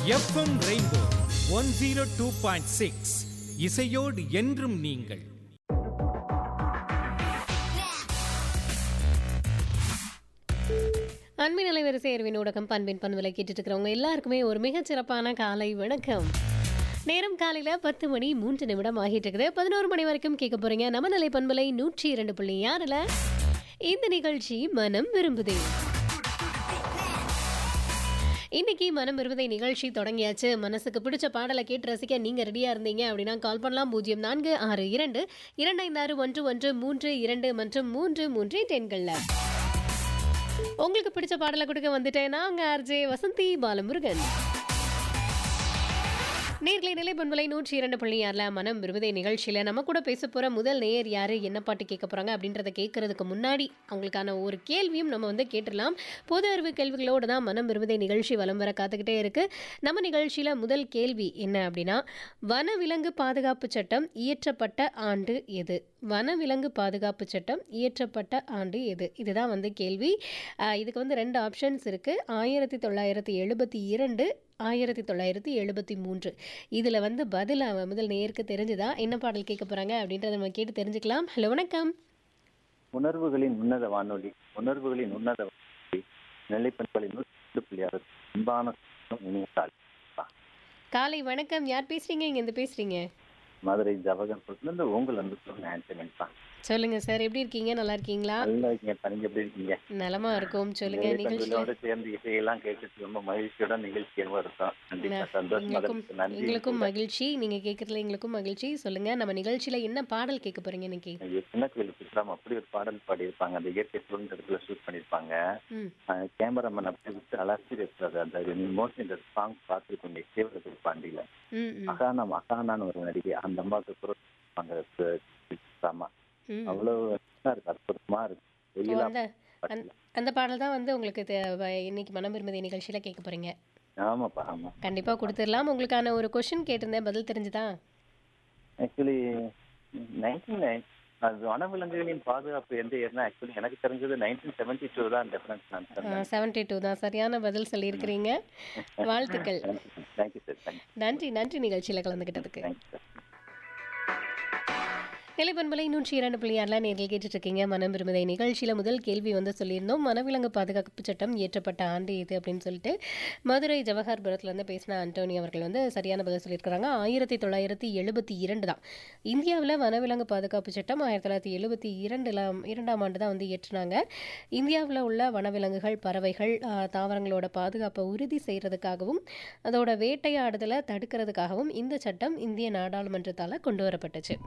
FM Rainbow one zero two point six இசையோடு என்றும் நீங்கள் அன்பின் அலைவரிசை அறிவின் ஊடகம் பண்பின் பண்புலை கேட்டுட்டு இருக்கிறவங்க எல்லாருக்குமே ஒரு மிகச் சிறப்பான காலை வணக்கம் நேரம் காலையில் பத்து மணி மூன்று நிமிடம் ஆகிட்டு இருக்குது பதினோரு மணி வரைக்கும் கேட்க போறீங்க நம்ம நிலை பண்பலை நூற்றி இரண்டு புள்ளி ஆறில் இந்த நிகழ்ச்சி மனம் விரும்புதே இன்னைக்கு மனம் விரும்புதை நிகழ்ச்சி தொடங்கியாச்சு மனசுக்கு பிடிச்ச பாடலை கேட்டு ரசிக்க நீங்க ரெடியா இருந்தீங்க அப்படின்னா கால் பண்ணலாம் பூஜ்ஜியம் நான்கு ஆறு இரண்டு இரண்டு ஐந்து ஆறு ஒன்று ஒன்று மூன்று இரண்டு மற்றும் மூன்று மூன்று டென்கள்ல உங்களுக்கு பிடிச்ச பாடலை கொடுக்க வந்துட்டேன் நான் உங்க ஆர்ஜே வசந்தி பாலமுருகன் நேர்களை நிலை பண்பலை நூற்றி இரண்டு புள்ளி ஆறுல மனம் விரும்புதை நிகழ்ச்சியில நம்ம கூட பேச போற முதல் நேயர் யாரு என்ன பாட்டு கேட்க போறாங்க அப்படின்றத கேட்கறதுக்கு முன்னாடி அவங்களுக்கான ஒரு கேள்வியும் நம்ம வந்து கேட்டுடலாம் பொது அறிவு கேள்விகளோடு தான் மனம் விரும்புதை நிகழ்ச்சி வலம் வர காத்துக்கிட்டே இருக்கு நம்ம நிகழ்ச்சியில முதல் கேள்வி என்ன அப்படின்னா வனவிலங்கு பாதுகாப்பு சட்டம் இயற்றப்பட்ட ஆண்டு எது வனவிலங்கு பாதுகாப்பு சட்டம் இயற்றப்பட்ட ஆண்டு எது இதுதான் வந்து கேள்வி ஆஹ் இதுக்கு வந்து ரெண்டு ஆப்ஷன்ஸ் இருக்கு ஆயிரத்தி தொள்ளாயிரத்தி எழுபத்தி இரண்டு ஆயிரத்தி தொள்ளாயிரத்தி எழுபத்தி மூன்று இதில் வந்து பதில் அவன் முதல் நேருக்கு தெரிஞ்சுதா என்ன பாடல் கேட்க போகிறாங்க அப்படின்றத நம்ம கேட்டு தெரிஞ்சுக்கலாம் ஹலோ வணக்கம் உணர்வுகளின் உன்னத வானொலி உணர்வுகளின் உன்னத வானொலி நிலைப்பண்பலை நூற்றி புள்ளி ஆறு அன்பான இனிய காலை. காலை வணக்கம் யார் பேசுகிறீங்க இங்கேருந்து பேசுகிறீங்க மதுரை ஜவகர்புரத்துலேருந்து உங்கள் அன்பு சொன்ன ஆண்டனிப்பா சொல்லுங்கள் சார் எப்படி இருக்கீங்க நல்லா இருக்கீங்களா நல்லா இருக்கீங்க பணிங்க எப்படி இருக்கீங்க நலமா இருக்கும் சொல்லுங்க நிகழ்ச்சியில் நிலைப்பண்பலோட சேர்ந்து இசையெல்லாம் கேட்டுட்டு ரொம்ப மகிழ்ச்சியோட நிகழ்ச்சியாக இருக்கும் கண்டிப்பா சந்தோஷமா எங்களுக்கும் இருக்கு நன்றி எங்களுக்கும் மகிழ்ச்சி நீங்கள் கேட்குறதுல எங்களுக்கும் மகிழ்ச்சி சொல்லுங்கள் நம்ம நிகழ்ச்சியில் என்ன பாடல் கேட்க போகிறீங்க இன்னைக்கு சின்ன கோயில் சித்ராம் அப்படி ஒரு பாடல் பாடியிருப்பாங்க அந்த இயற்கை சுதந்திரத்துல ஷூட் பண்ணியிருப்பாங்க ம் கேமராமேன் அப்படி விட்டு அலசி இருப்பாரு அந்த மோஸ்ட்லி இந்த சாங் பார்த்துருக்கோங்க சிவகத்தில் பாண்டியில ம் ம் அகானா அகானான்னு ஒரு நடிகை அந்த அம்மாவுக்கு குரல் சித்ராமா ம் அவ்வளவு நல்லா இருக்கு அற்புதமா இருக்கு ஓ, வெயிலா அந்த அந்த- அந்த பாடல் தான் வந்து உங்களுக்கு தே- வ- இன்னைக்கு மனம் விரும்புதை நிகழ்ச்சியில் கேட்க போகிறீங்க ஆமாப்பா ஆமா கண்டிப்பாக கொடுத்துடலாம் உங்களுக்கான ஒரு கொஷின் கேட்டிருந்தேன் பதில் தெரிஞ்சுதா ஆக்சுவலி நைன்டீன் நைன் அது வனவிலங்குகளின் பாதுகாப்பு எந்த இயர்னா ஆக்சுவலி எனக்கு தெரிஞ்சது நைன்டீன் செவன்டி டூ தான் டிஃபரன்ஸ் நான் சொன்னேன் செவன்டி டூ தான் சரியான பதில் சொல்லியிருக்கிறீங்க வாழ்த்துக்கள் தேங்க்யூ சார் தேங்க்யூ நன்றி நன்றி நிகழ்ச்சியில் கலந்துக்கிட்டதுக்கு தேங்க்யூ சார் நிலைப்பண்பலை நூற்றி இரண்டு புள்ளியாரில் நேரில் கேட்டுட்டு இருக்கீங்க மனம் விரும்புதை நிகழ்ச்சியில் முதல் கேள்வி வந்து சொல்லியிருந்தோம் வனவிலங்கு பாதுகாப்பு சட்டம் இயற்றப்பட்ட ஆண்டு இது அப்படின்னு சொல்லிட்டு மதுரை ஜவஹர்புரத்துலேருந்து பேசின அண்டோனி அவர்கள் வந்து சரியான பதில் சொல்லியிருக்கிறாங்க ஆயிரத்தி தொள்ளாயிரத்தி எழுபத்தி இரண்டு தான் இந்தியாவில் வனவிலங்கு பாதுகாப்பு சட்டம் ஆயிரத்தி தொள்ளாயிரத்தி எழுபத்தி இரண்டுல இரண்டாம் ஆண்டு தான் வந்து இயற்றினாங்க இந்தியாவில் உள்ள வனவிலங்குகள் பறவைகள் ஆஹ், தாவரங்களோட பாதுகாப்பை உறுதி செய்கிறதுக்காகவும் அதோட வேட்டையாடுதலை தடுக்கிறதுக்காகவும் இந்த சட்டம் இந்திய நாடாளுமன்றத்தால் கொண்டு வரப்பட்டுச்சு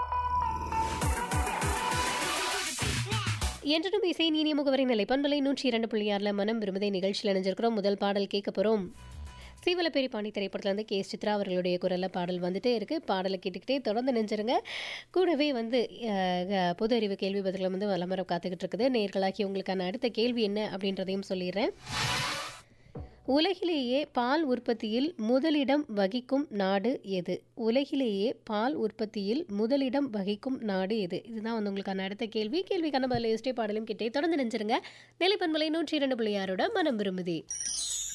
என்றும் இசை நீனிய முகவரி நிலை பண்பலை நூற்றி இரண்டு புள்ளி ஆறில் மனம் விரும்புதை நிகழ்ச்சியில் இணைஞ்சிருக்கிறோம் முதல் பாடல் கேட்க போகிறோம் சீவலப்பேரி பாண்டி திரைப்படத்தில் வந்து கே எஸ் சித்ரா அவர்களுடைய குரலில் பாடல் வந்துட்டே இருக்கு பாடலை கேட்டுக்கிட்டே தொடர்ந்து நெஞ்சிருங்க கூடவே வந்து அஹ், அஹ், பொது அறிவு கேள்வி பதில்கள் வந்து வளமரம் காத்துக்கிட்டு இருக்குது நேர்களாகி உங்களுக்கான அடுத்த கேள்வி என்ன அப்படின்றதையும் சொல்லிடுறேன் உலகிலேயே பால் உற்பத்தியில் முதலிடம் வகிக்கும் நாடு எது உலகிலேயே பால் உற்பத்தியில் முதலிடம் வகிக்கும் நாடு எது இதுதான் வந்து உங்களுக்கான அடுத்த கேள்வி கேள்விக்கான பதில் எஸ்டே பாடலும் கிட்டே தொடர்ந்து நினைச்சிருங்க நிலைப்பன்மலை நூற்றி இரண்டு புள்ளியாரோட மனம் விரும்புதி